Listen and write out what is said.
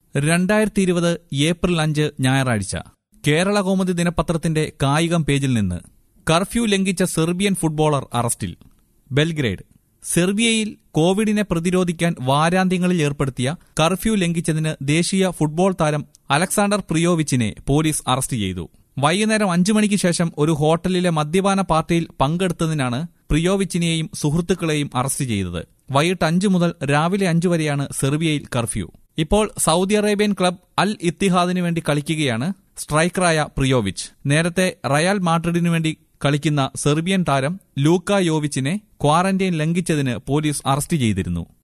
രണ്ടായിരത്തി ഇരുപത് ഏപ്രിൽ അഞ്ച് ഞായറാഴ്ച കേരള കൗമുദി ദിനപത്രത്തിന്റെ കായികം പേജിൽ നിന്ന് കർഫ്യൂ ലംഘിച്ച സെർബിയൻ ഫുട്ബോളർ അറസ്റ്റിൽ ബെൽഗ്രേഡ് സെർബിയയിൽ കോവിഡിനെ പ്രതിരോധിക്കാൻ വാരാന്ത്യങ്ങളിൽ ഏർപ്പെടുത്തിയ കർഫ്യൂ ലംഘിച്ചതിന് ദേശീയ ഫുട്ബോൾ താരം അലക്സാണ്ടർ പ്രിയോവിച്ചിനെ പോലീസ് അറസ്റ്റ് ചെയ്തു വൈകുന്നേരം അഞ്ചു മണിക്ക് ശേഷം ഒരു ഹോട്ടലിലെ മദ്യപാന പാർട്ടിയിൽ പങ്കെടുത്തതിനാണ് പ്രിയോവിച്ചിനെയും സുഹൃത്തുക്കളെയും അറസ്റ്റ് ചെയ്തത് വൈകിട്ട് അഞ്ചു മുതൽ രാവിലെ അഞ്ചു വരെയാണ് സെർബിയയിൽ കർഫ്യൂ ഇപ്പോൾ സൗദി അറേബ്യൻ ക്ലബ് അൽ ഇത്തിഹാദിന് വേണ്ടി കളിക്കുകയാണ് സ്ട്രൈക്കറായ പ്രിയോവിച്ച് നേരത്തെ റയൽ മാഡ്രിഡിനു വേണ്ടി കളിക്കുന്ന സെർബിയൻ താരം ലൂക്ക യോവിച്ചിനെ ക്വാറന്റൈൻ ലംഘിച്ചതിന് പോലീസ് അറസ്റ്റ് ചെയ്തിരുന്നു